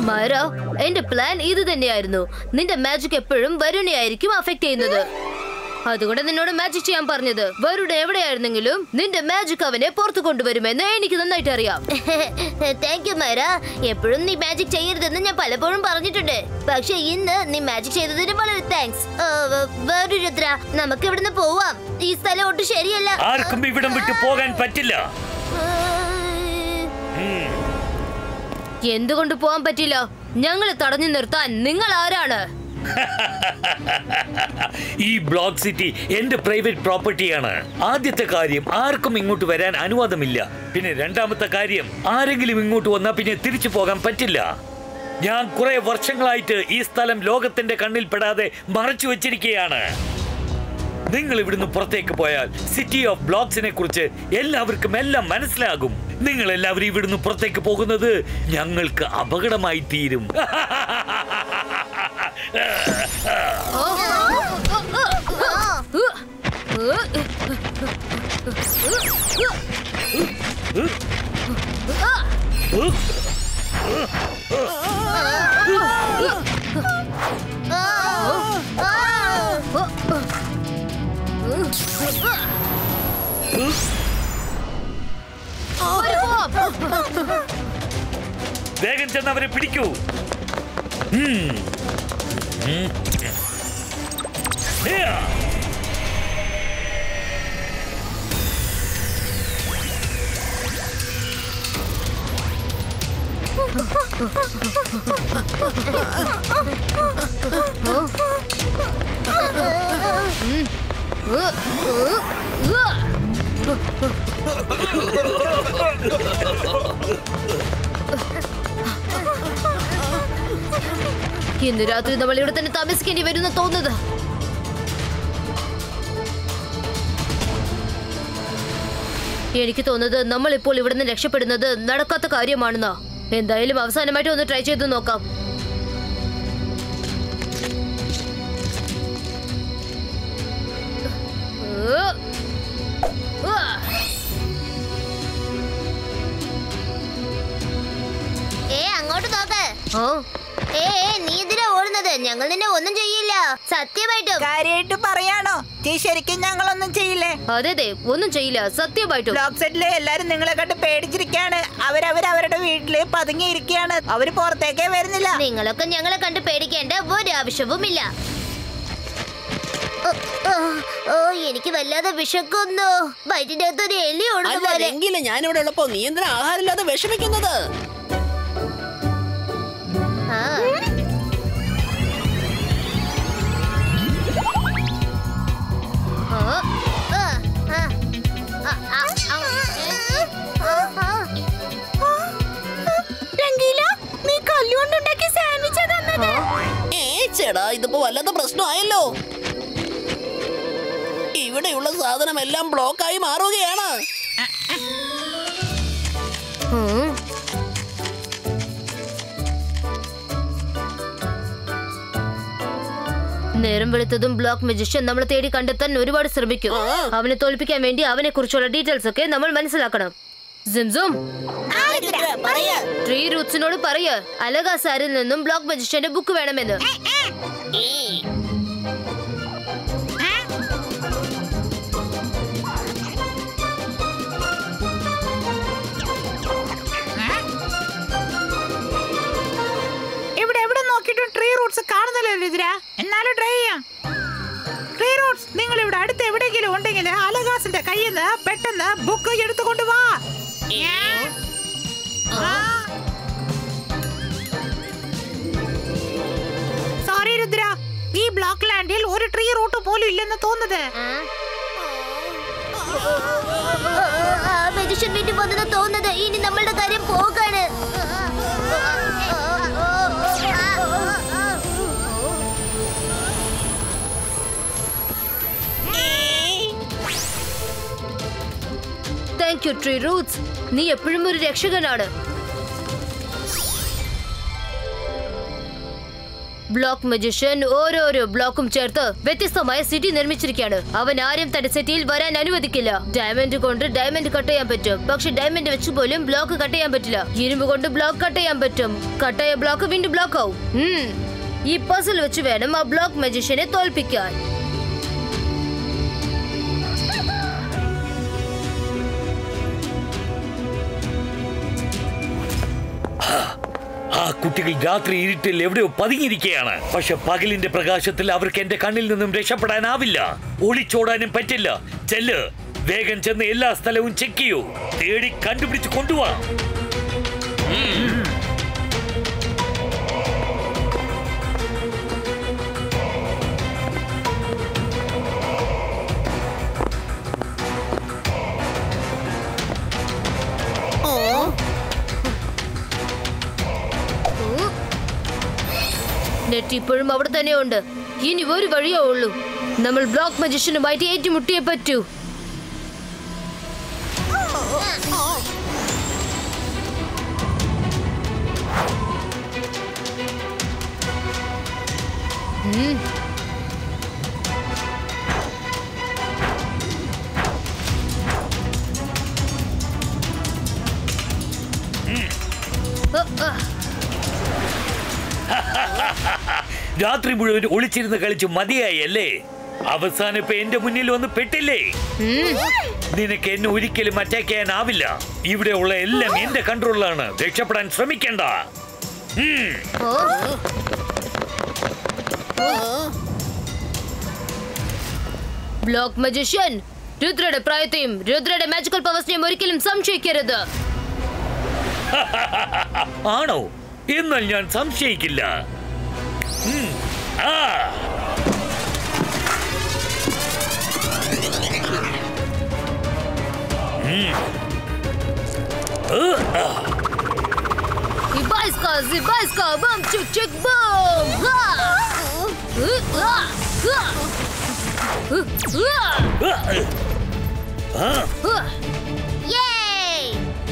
മൈറ എന്റെ പ്ലാൻ ഇത് തന്നെയായിരുന്നു നിന്റെ മാജിക് എപ്പോഴും വരുണിയായിരിക്കും അഫക്ട് ചെയ്യുന്നത് അതുകൊണ്ട് നിന്നോട് മാജിക് ചെയ്യാൻ പറഞ്ഞത് വരുൺ എവിടെയായിരുന്നെങ്കിലും നിന്റെ മാജിക് അവനെ പുറത്തു കൊണ്ടുവരുമെന്ന് എനിക്ക് നന്നായിട്ട് അറിയാം താങ്ക് യു മൈറ എപ്പോഴും നീ മാജിക് ചെയ്യരുതെന്ന് ഞാൻ പലപ്പോഴും പറഞ്ഞിട്ടുണ്ട് പക്ഷെ ഇന്ന് നീ മാജിക് ചെയ്തതിന് വളരെ താങ്ക്സ് വേറൊരു രുദ്ര നമുക്ക് ഇവിടുന്ന് പോവാം ഈ സ്ഥലം ഒട്ടും ശരിയല്ല ആർക്കും ഇവിടം വിട്ടു പോകാൻ പറ്റില്ല എന്തുകൊണ്ട് പോവാൻ പറ്റില്ല ഞങ്ങളെ തടഞ്ഞു നിർത്താൻ നിങ്ങൾ ആരാണ് ഈ ബ്ലോക്ക് സിറ്റി എന്റെ പ്രൈവറ്റ് പ്രോപ്പർട്ടിയാണ് ആദ്യത്തെ കാര്യം ആർക്കും ഇങ്ങോട്ട് വരാൻ അനുവാദമില്ല പിന്നെ രണ്ടാമത്തെ കാര്യം ആരെങ്കിലും ഇങ്ങോട്ട് വന്നാൽ പിന്നെ തിരിച്ചു പോകാൻ പറ്റില്ല ഞാൻ കുറെ വർഷങ്ങളായിട്ട് ഈ സ്ഥലം ലോകത്തിന്റെ കണ്ണിൽ പെടാതെ മറച്ചു വെച്ചിരിക്കുകയാണ് നിങ്ങൾ ഇവിടുന്ന് പുറത്തേക്ക് പോയാൽ സിറ്റി ഓഫ് ബ്ലോക്സിനെ കുറിച്ച് എല്ലാവർക്കും എല്ലാം മനസ്സിലാകും നിങ്ങൾ എല്ലാവരും ഇവിടുന്ന് പുറത്തേക്ക് പോകുന്നത് ഞങ്ങൾക്ക് അപകടമായി തീരും വേഗം ചെന്ന് അവരെ പിടിക്കൂ ഉം. ഉം. ഹിയ. ഇന്ന് രാത്രി നമ്മൾ ഇവിടെ തന്നെ താമസിക്കേണ്ടി വരുന്ന തോന്നുന്നത് എനിക്ക് തോന്നുന്നത് നമ്മൾ ഇപ്പോൾ ഇവിടുന്ന് രക്ഷപ്പെടുന്നത് നടക്കാത്ത കാര്യമാണെന്നാ എന്തായാലും അവസാനമായിട്ട് ഒന്ന് ട്രൈ ചെയ്ത് നോക്കാം ഏ അങ്ങോട്ട് നോക്ക് ആ ഏ ഏ, നീ എന്തിനാ ഓടുന്നത് ഞങ്ങൾ നിന്നെ ഒന്നും ചെയ്യില്ല സത്യമായിട്ടും കാര്യമായിട്ട് പറയാണോ ചീ ശരിക്കും ഞങ്ങളൊന്നും ചെയ്യില്ലേ അതെ അതെ ഒന്നും ചെയ്യില്ല സത്യമായിട്ടും ബ്ലോക്ക് സെറ്റിലെ എല്ലാരും നിങ്ങളെ കണ്ട് പേടിച്ചിരിക്കാണ് അവരവർ അവരുടെ വീട്ടില് പതുങ്ങിയിരിക്കുകയാണ് അവര് പുറത്തേക്കേ വരുന്നില്ല നിങ്ങളൊക്കെ ഞങ്ങളെ കണ്ട് പേടിക്കേണ്ട ഒരു ആവശ്യവുമില്ല ഓ, ഓ, ഓ എനിക്ക് വല്ലാതെ വിശക്കുന്നു വയറ്റിന്റെ അകത്ത് ഒരു എലി ഓടുന്ന അല്ല പോലെ എങ്കിലും ഞാനിവിടെ ഉള്ളപ്പോ നീ എന്തിനാ ആഹാരമില്ലാതെ വിഷമിക്കുന്നത് ആ. ഓ, ആ, ആ, ആ, ആ, ആ, ആ, ആ. നീ കല്ലുകൊണ്ടുണ്ടാക്കി സാൻഡ്വിച്ച് തന്നത് ഏ ചേടാ ഇതിപ്പോ വല്ലാത്ത പ്രശ്നമായല്ലോ ഇവിടെയുള്ള സാധനം എല്ലാം ബ്ലോക്കായി മാറുകയാണ് ഉം. നേരം വെളുത്തതും ബ്ലോക്ക് മജിഷ്യൻ നമ്മളെ തേടി കണ്ടെത്താൻ ഒരുപാട് ശ്രമിക്കും ആ. അവനെ തോൽപ്പിക്കാൻ വേണ്ടി അവനെ കുറിച്ചുള്ള ഡീറ്റെയിൽസ് ഒക്കെ നമ്മൾ മനസ്സിലാക്കണം സിംസും ട്രീ റൂട്ട്സിനോട് പറയ അലകാസാരിൽ നിന്നും ബ്ലോക്ക് മജിഷ്യന്റെ ബുക്ക് വേണമെന്ന് ഇവിടെ എവിടെ നോക്കിയിട്ടും ട്രീ റൂട്ട്സ് കാണുന്നില്ല രുദ്ര എന്നാലും ട്രൈ ചെയ്യാം ട്രീ റൂട്ട്സ് നിങ്ങൾ ഇവിടെ അടുത്ത് എവിടെയെങ്കിലും ഉണ്ടെങ്കിൽ അലകാസിന്റെ കയ്യിൽ നിന്ന് പെട്ടെന്ന് ബുക്ക് എടുത്തുകൊണ്ട് വാ സോറി രുദ്ര ഈ ബ്ലോക്ക് ലാൻഡിൽ ഒരു ട്രീ റൂട്ട് പോലും ഇല്ലെന്ന് തോന്നുന്നത് ആ മനുഷ്യൻ വീട്ടിൽ വന്നെന്ന് തോന്നുന്നത് ഇനി നമ്മളുടെ കാര്യം പോകാണ് താങ്ക് യു ട്രീ റൂട്ട്സ് നീ എപ്പോഴും ഒരു രക്ഷകനാണ് ബ്ലോക്ക് മജിഷ്യൻ ഓരോരോ ബ്ലോക്കും ചേർത്ത് വ്യത്യസ്തമായ സിറ്റി നിർമ്മിച്ചിരിക്കുകയാണ് അവൻ ആരും തന്റെ സിറ്റിയിൽ വരാൻ അനുവദിക്കില്ല ഡയമണ്ട് കൊണ്ട് ഡയമണ്ട് കട്ട് ചെയ്യാൻ പറ്റും പക്ഷെ ഡയമണ്ട് വെച്ച് പോലും ബ്ലോക്ക് കട്ട് ചെയ്യാൻ പറ്റില്ല ഇരുമ്പ് കൊണ്ട് ബ്ലോക്ക് കട്ട് ചെയ്യാൻ പറ്റും കട്ടായ ബ്ലോക്ക് വീണ്ടും ബ്ലോക്ക് ആവും ഉം. ഈ പസിൽ വെച്ച് വേണം ആ ബ്ലോക്ക് മജിഷ്യനെ തോൽപ്പിക്കാൻ ആ കുട്ടികൾ രാത്രി ഇരുട്ടിൽ എവിടെയോ പതുങ്ങിയിരിക്കുകയാണ് പക്ഷെ പകലിന്റെ പ്രകാശത്തിൽ അവർക്ക് എന്റെ കണ്ണിൽ നിന്നും രക്ഷപ്പെടാനാവില്ല ഒളിച്ചോടാനും പറ്റില്ല ചെല്ല് വേഗം ചെന്ന് എല്ലാ സ്ഥലവും ചെക്ക് ചെയ്യൂ തേടി കണ്ടുപിടിച്ച് കൊണ്ടുവാ നെറ്റ് ഇപ്പോഴും അവിടെ തന്നെയുണ്ട് ഇനി ഒരു വഴിയേ ഉള്ളൂ നമ്മൾ ബ്ലോക്ക് മജിഷ്യനുമായിട്ട് ഏറ്റുമുട്ടിയേ പറ്റൂ ഉം. ആ, ആ. രാത്രി മുഴുവൻ ഒളിച്ചിരുന്ന് കളിച്ച് മതിയായി അല്ലേ അവസാനം ഇപ്പൊ എന്റെ മുന്നിൽ വന്ന് പെട്ടില്ലേ നിനക്ക് എന്നെ ഒരിക്കലും അറ്റാക്ക് ചെയ്യാനാവില്ല ഇവിടെ ഉള്ള എല്ലാം എന്റെ കൺട്രോളിലാണ് രക്ഷപ്പെടാൻ ശ്രമിക്കണ്ട ഉം. ഓ ബ്ലോക്ക് മജിഷ്യൻ രുദ്രയുടെ പ്രായത്തെയും രുദ്രയുടെ മാജിക്കൽ പവേഴ്സിനെയും ഒരിക്കലും സംശയിക്കരുത് ആണോ എന്നാൽ ഞാൻ സംശയിക്കില്ല ഉം. ആ ഉം. ഏ, ആ. Ibaiska, Zibaiska, bum, chick, chick, boom! Ha! Uh, ah, ah. Uh, ah, ഏ, ആ. ah. Yay!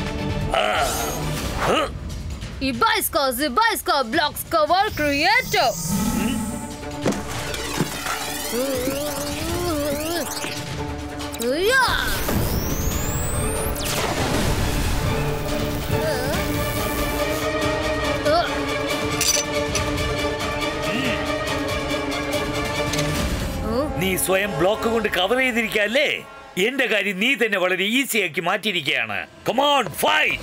Ibaiska, Zibaiska, blocks cover creator! Yeah! നീ സ്വയം ബ്ലോക്ക് കൊണ്ട് കവർ ചെയ്തിരിക്കല്ലേ എന്റെ കാര്യം നീ തന്നെ വളരെ ഈസിയാക്കി മാറ്റിയിരിക്കുകയാണ് കമോൺ ഫൈറ്റ്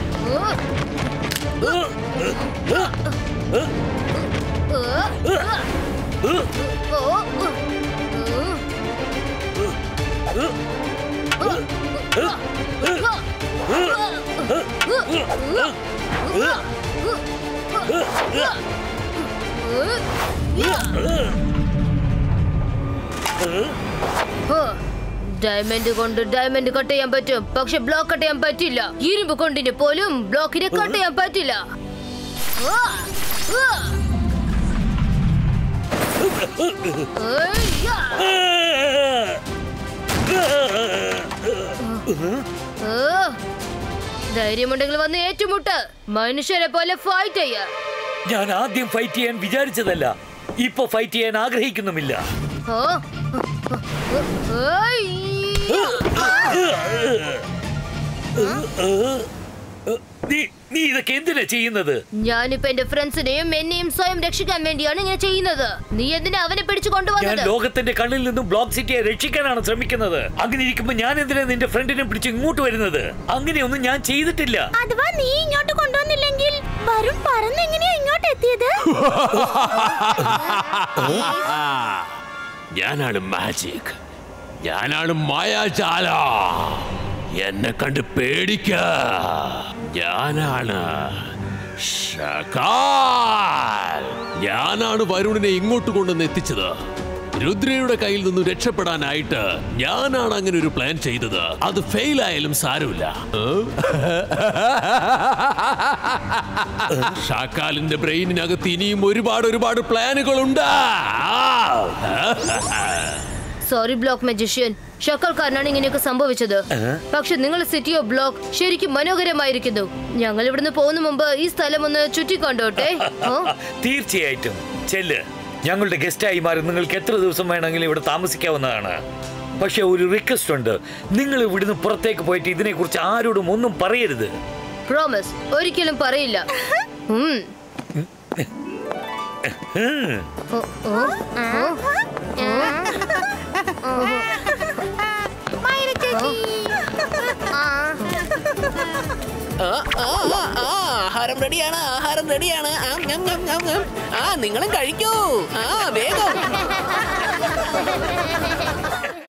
ഡയമണ്ട് കൊണ്ട് ഡയമണ്ട് കട്ട് ചെയ്യാൻ പറ്റും പക്ഷെ ബ്ലോക്ക് കട്ട് ചെയ്യാൻ പറ്റില്ല ഇരുമ്പ് കൊണ്ടിന് പോലും ബ്ലോക്കിനെ കട്ട് ചെയ്യാൻ പറ്റില്ല ആ, ആ. ഏയ്യാ. ആ. ധൈര്യമുണ്ടെങ്കിൽ വന്ന് ഏറ്റുമുട്ട് മനുഷ്യരെ പോലെ ഫൈറ്റ് ചെയ്യാ ഞാൻ ആദ്യം ഫൈറ്റ് ചെയ്യാൻ വിചാരിച്ചതല്ല ഇപ്പൊ ഫൈറ്റ് ചെയ്യാൻ ആഗ്രഹിക്കുന്നുമില്ല ആ. ഏയ്യാ. നീ നീ ഇതൊക്കെ എന്തിനാ ചെയ്യുന്നത് ഞാനിപ്പോ എന്റെ ഫ്രണ്ട്സിനെയും എന്നെയും സ്വയം രക്ഷിക്കാൻ വേണ്ടിയാണ് ഇങ്ങനെ ചെയ്യുന്നത് നീ എന്തിനാ അവനെ പിടിച്ചു ഞാൻ കൊണ്ടുവന്നത് ലോകത്തിന്റെ കണ്ണിൽ നിന്നും ബ്ലോക്ക് സിറ്റിയെ രക്ഷിക്കാനാണ് ശ്രമിക്കുന്നത് അങ്ങനെ ഇരിക്കുമ്പോ ഞാൻ എന്തിനാ നിന്റെ ഫ്രണ്ടിനെ പിടിച്ച് ഇങ്ങോട്ട് വരുന്നത് അങ്ങനെയൊന്നും ഞാൻ ചെയ്തിട്ടില്ല അഥവാ നീ ഇങ്ങോട്ട് കൊണ്ടുവന്നില്ലെങ്കിൽ വരുൺ പറന്നെങ്ങനെയാ ഇങ്ങോട്ട് എത്തിയത് ഞാനാണ് മാജിക് ഞാനാണ് മായാജാല എന്നെ കണ്ട് പേടിക്ക ഞാനാണ് ഷകാൽ. ഞാനാണ് വരുണിനെ ഇങ്ങോട്ട് കൊണ്ടുവന്ന് എത്തിച്ചത് രുദ്രയുടെ കയ്യിൽ നിന്ന് രക്ഷപ്പെടാനായിട്ട് ഞാനാണ് അങ്ങനെ ഒരു പ്ലാൻ ചെയ്തത് അത് ഫെയിൽ ആയാലും സാരമില്ല ഷാക്കാലിന്റെ ബ്രെയിനിനകത്ത് ഇനിയും ഒരുപാട് ഒരുപാട് പ്ലാനുകളുണ്ട് സോറി ബ്ലോക്ക് മജിഷ്യൻ ഷക്കൽക്കാരനാണ് ഇങ്ങനെയൊക്കെ സംഭവിച്ചത് പക്ഷെ നിങ്ങൾ സിറ്റി ഓഫ് ബ്ലോക്ക് ശരിക്കും മനോഹരമായിരിക്കുന്നു ഞങ്ങൾ ഇവിടുന്ന് പോകുന്ന മുമ്പ് ഈ സ്ഥലം ഒന്ന് ചുറ്റിക്കൊണ്ടോട്ടെ ഓ തീർച്ചയായിട്ടും ചെല്ല് ഞങ്ങളുടെ ഗസ്റ്റായി മാറി നിങ്ങൾക്ക് എത്ര ദിവസം വേണമെങ്കിലും ഇവിടെ താമസിക്കാവുന്നതാണ് പക്ഷെ ഒരു റിക്വസ്റ്റ് ഉണ്ട് നിങ്ങൾ ഇവിടുന്ന് പുറത്തേക്ക് പോയിട്ട് ഇതിനെക്കുറിച്ച് ആരോടും ഒന്നും പറയരുത് പ്രോമിസ് ഒരിക്കലും പറയില്ല ഉം. ഓ, ഓ, ഓ, മയില് ചേച്ചി ആ ആ, ആ, ആ, ആ, ആഹാരം റെഡിയാണ് ആഹാരം റെഡിയാണ് ആം, ഞം, ഞം, ഞം, ഞം. ആ നിങ്ങളും കഴിക്കൂ ആ വേഗം